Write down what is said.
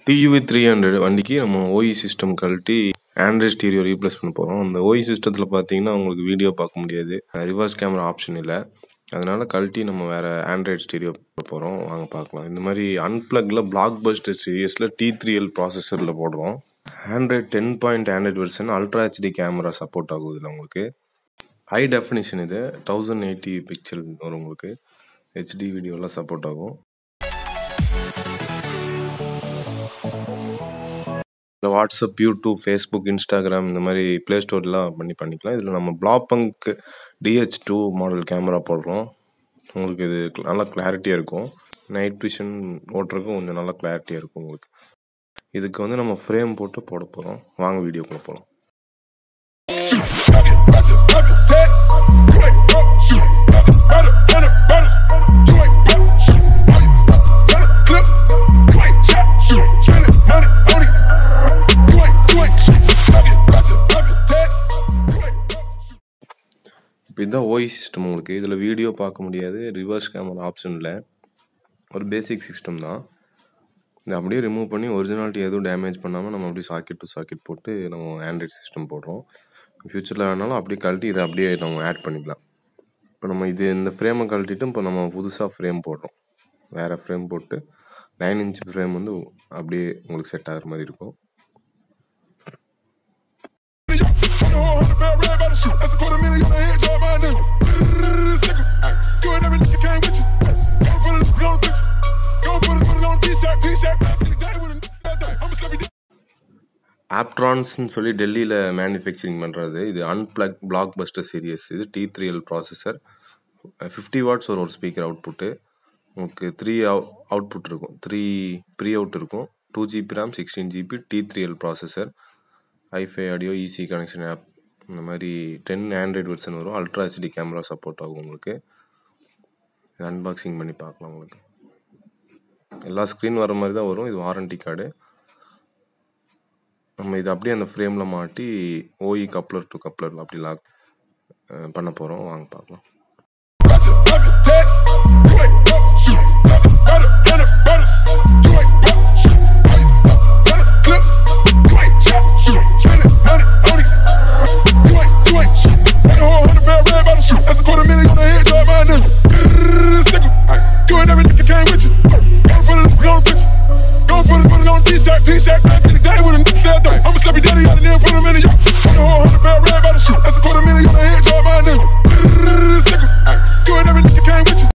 TUV three hundred வண்டிக்கு நம்ம OE system கழட்டி ஆண்ட்ராய்ட் ஸ்டீரியோ ரீப்ளேஸ் பண்ண போகிறோம் அந்த ஓஇ சிஸ்டத்தில் பார்த்தீங்கன்னா உங்களுக்கு வீடியோ பார்க்க முடியாது ரிவர்ஸ் கேமரா ஆப்ஷன் இல்லை அதனால கழட்டி நம்ம வேறு ஆண்ட்ராய்ட் ஸ்டீரியோ போகிறோம் வாங்க பார்க்கலாம் இந்த மாதிரி அன்பிளக்ல பிளாக் பஸ்டர் சீரியஸில் டி த்ரீ எல் ப்ராசஸரில் போடுறோம் Android ten point Android version ultra HD camera support ஆகும் இதில் உங்களுக்கு ஹை டெஃபினிஷன் இது தௌசண்ட் எயிட்டி பிக்சல் வரும் உங்களுக்கு ஹெச்டி வீடியோலாம் சப்போர்ட் ஆகும் இந்த வாட்ஸ்அப் யூடியூப் ஃபேஸ்புக் இன்ஸ்டாகிராம் இந்த மாதிரி ப்ளே ஸ்டோர்லாம் பண்ணி பண்ணிக்கலாம் இதில் நம்ம Blaupunkt DH two model camera போடுறோம் உங்களுக்கு இது நல்லா கிளாரிட்டியாக இருக்கும் நைட் விஷன் ஓட்டுறதுக்கும் கொஞ்சம் நல்லா கிளாரிட்டியாக இருக்கும் உங்களுக்கு இதுக்கு வந்து நம்ம ஃப்ரேம் போட்டு போட போகிறோம் வாங்க வீடியோக்குள்ளே போகலாம் இப்போ இதுதான் ஓய் சிஸ்டம் உங்களுக்கு இதில் வீடியோ பார்க்க முடியாது ரிவர்ஸ் கேமரா ஆப்ஷன் இல்லை ஒரு பேசிக் சிஸ்டம் தான் இதை அப்படியே ரிமூவ் பண்ணி ஒரிஜினாலிட்டி எதுவும் டேமேஜ் பண்ணாமல் நம்ம அப்படியே சாக்கெட் டு சாக்கெட் போட்டு நம்ம ஆண்ட்ராய்ட் சிஸ்டம் போடுறோம் ஃப்யூச்சரில் வேணாலும் அப்படியே கழட்டி இதை அப்படியே நம்ம ஆட் பண்ணிக்கலாம் இப்போ நம்ம இது இந்த ஃப்ரேமை கழட்டிட்டு இப்போ நம்ம புதுசாக ஃப்ரேம் போடுறோம் வேறு ஃப்ரேம் போட்டு நைன் இன்ச் ஃப்ரேம் வந்து அப்படியே உங்களுக்கு செட் ஆகிற மாதிரி இருக்கும் ஆப்ட்ரான்ஸ்னு சொல்லி டெல்லியில் மேனுஃபேக்சரிங் பண்ணுறது இது அன்பிளக் பிளாக் பஸ்டர் சீரியஸ் இது T three L processor fifty watts ஒரு ஒரு ஸ்பீக்கர் அவுட்புட்டு உங்களுக்கு த்ரீ அவுட்புட் இருக்கும் த்ரீ ப்ரீ அவுட் இருக்கும் two GB RAM sixteen GB T three L processor ஐஃபை ஆடியோ ஈஸி கனெக்ஷன் ஆப் இந்த மாதிரி டென் ஆண்ட்ராய்டு வெர்ஷன் வரும் அல்ட்ரா ஹெச்டி கேமரா சப்போர்ட் ஆகும் உங்களுக்கு அன்பாக்சிங் பண்ணி பார்க்கலாம் உங்களுக்கு எல்லா ஸ்க்ரீன் வர மாதிரி தான் வரும் இது வாரண்டி கார்டு நம்ம இது அப்படியே அந்த ஃப்ரேமில் மாட்டி ஓஇ கப்ளர் டு கப்ளர் அப்படி லாக் பண்ண போகிறோம் வாங்க பார்க்கலாம் T-shirt back in the day with a nigga said though. I'ma slap your daddy out and then put him in the yard. Put a whole hundred pair red bottom shoe. That's